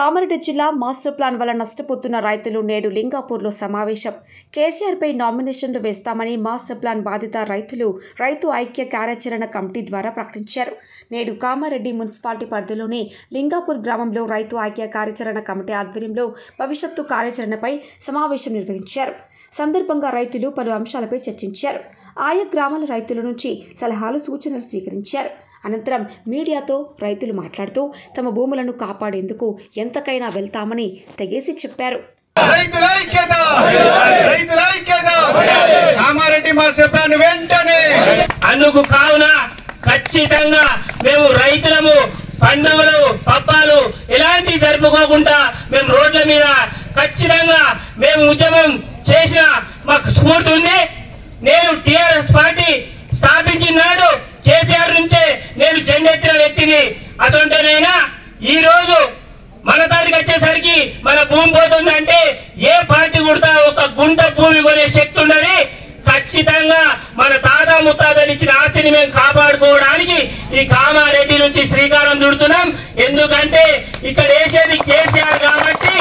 కామారెడ్డి జిల్లా master plan వల్ల నష్టపోతున్న రైతులు నేడు లింగాపూర్లో సమావేశం కేసీఆర్పై నామినేషన్లు వేస్తామని మాస్టర్ ప్లాన్ బాధిత రైతులు రైతు ఐక్య కార్యాచరణ కమిటీ ద్వారా ప్రకటించారు నేడు కామారెడ్డి మున్సిపాలిటీ పరిధిలోని లింగాపూర్ గ్రామంలో రైతు ఐక్య కార్యాచరణ కమిటీ ఆధ్వర్యంలో భవిష్యత్తు కార్యాచరణపై సమావేశం నిర్వహించారు సందర్భంగా రైతులు పలు అంశాలపై చర్చించారు ఆయా గ్రామాల రైతుల నుంచి సలహాలు సూచనలు స్వీకరించారు అనంతరం మీడియాతో రైతులు మాట్లాడుతూ తమ భూములను కాపాడేందుకు ఎంతకైనా వెళ్తామని తెగేసి చెప్పారు రైతుల ఐక్యత రైతుల ఐక్యత కామారెడ్డి మాస్టర్ ప్లాన్ వెంటనే అందుకు కావున ఖచ్చితంగా మేము రైతులము పండుగలు పబ్బాలు ఎలాంటి జరుపుకోకుండా మేము రోడ్ల మీద ఖచ్చితంగా మేము ఉద్యమం చేసిన మాకు స్ఫూర్తి ఉంది నేను టిఆర్ఎస్ పార్టీ స్థాపించిన నాడు కేసీఆర్ నుంచే నేను జెండెత్తిన వ్యక్తిని అసొంటేనైనా ఈ రోజు మన దానికి వచ్చేసరికి మన భూమి పోతుందంటే ఏ పార్టీ కూడా ఒక గుంట భూమి కొనే శక్తి ఉండదు ఖచ్చితంగా మన తాత ముత్తాతలు ఇచ్చిన ఆస్తిని మేము కాపాడుకోవడానికి ఈ కామారెడ్డి నుంచి శ్రీకారం చుడుతున్నాం ఎందుకంటే ఇక్కడ వేసేది కేసీఆర్ కాబట్టి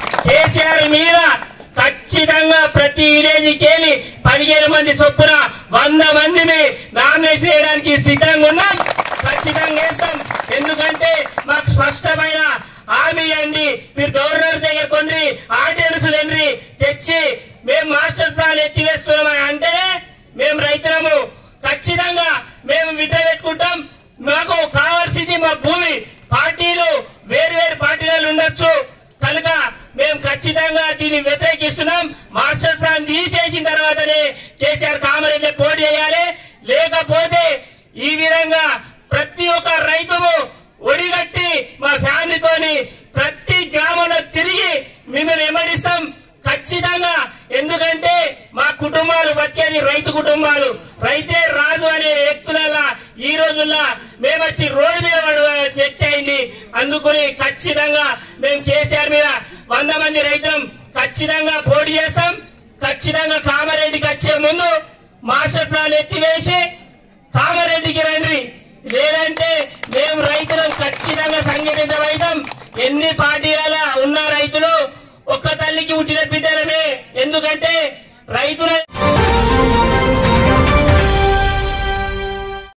కేసీఆర్ మీద ఖచ్చితంగా ప్రతి విలేజ్కి వెళ్ళి పదిహేను మంది చొప్పున వంద మందిని నామినేషన్ చేయడానికి సిద్ధంగా ఉన్నాం ఖచ్చితంగా వేస్తాం ఎందుకంటే మాకు స్పష్టమైన హామీ అండి మీరు గవర్నర్ దగ్గర కొన్ని ఆర్డినెన్స్ తండ్రి తెచ్చి మేము మాస్టర్ ప్లాన్ ఎత్తివేస్తున్నామని అంటేనే మేము రైతులము ఖచ్చితంగా మేము విడ్డ పెట్టుకుంటాం మాకు కావాల్సింది మా భూమి పార్టీలు వేరు వేరు పార్టీలలో ఉండొచ్చు కనుక మేము ఖచ్చితంగా దీన్ని వ్యతిరేకిస్తున్నాం మాస్టర్ ప్లాన్ తీసేసిన తర్వాతనే కేసీఆర్ కామారెడ్డి పోటీ చేయాలి లేకపోతే ఈ విధంగా ప్రతి ఒక్క రైతుము ఒడిగట్టి మా ఫ్యామిలీతోని ప్రతి గ్రామంలో తిరిగి మిమ్మల్ని వెంబడిస్తాం ఖచ్చితంగా ఎందుకంటే మా కుటుంబాలు బతికేది రైతు కుటుంబాలు రైతే రాజు అనే వ్యక్తుల ఈ రోజుల్లో మేము వచ్చి రోడ్డు మీద పడే శక్తి అయింది అందుకుని ఖచ్చితంగా మేము కేసీఆర్ మీద వంద మంది రైతులం ఖచ్చితంగా పోటీ చేస్తాం ఖచ్చితంగా కామారెడ్డికి వచ్చే ముందు మాస్టర్ ప్లాన్ ఎత్తివేసి కామారెడ్డికి రండి లేదంటే మేము రైతులం ఖచ్చితంగా సంఘటితమైతాం ఎన్ని పార్టీల